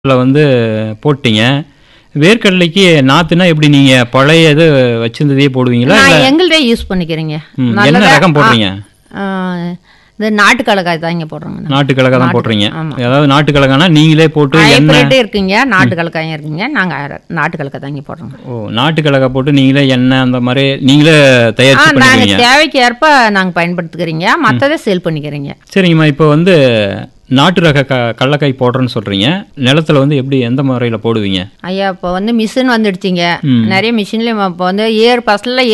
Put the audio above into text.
ல வந்து போட்டீங்க வேர்க்கடலைக்கு நாத்துனா எப்படி நீங்க பழைய இது வச்சிருந்ததையே போடுவீங்களா இல்ல நான் எங்கள்டே யூஸ் பண்ணிக்கிறேங்க ம், என்ன நல்லதா- ரகம் போடுறீங்க ஆ, இந்த நாட்டு கலக்காய் தான் இங்கே போடுறோங்க நாட்டு கலக்கா தான் போடுறீங்க ஆமா. அதாவது நாட்டு கலக்கானா நீங்களே போட்டு எண்ணெய் ஹைப்ரிட் இருக்குங்க நாட்டு கலக்காயும் இருக்குங்க நாங்கள் நாட்டு கலக்காய் தான் இங்கே போடுறோங்க ஓ நாட்டு கலக்கா போட்டு நீங்களே எண்ணெய் அந்த மாதிரி நீங்களே ஆ தயாரிச்சு நாங்கள் பண்ணிக்கிறீங்க தேவைக்கு ஏற்ப நாங்கள் பயன்படுத்திக்கிறீங்க மற்றதை சேல் பண்ணிக்கிறீங்க சரிங்கம்மா இப்போ வந்து நாட்டு ரக க கடலக்காய் போடுறேன்னு சொல்றீங்க நிலத்துல வந்து எப்படி எந்த முறையில் போடுவீங்க ஐயா இப்போ வந்து மிஷின் வந்துடுச்சிங்க ம். நிறைய மிஷின்லேயும் இப்போ வந்து ஏர் ஃபஸ்ட்டில்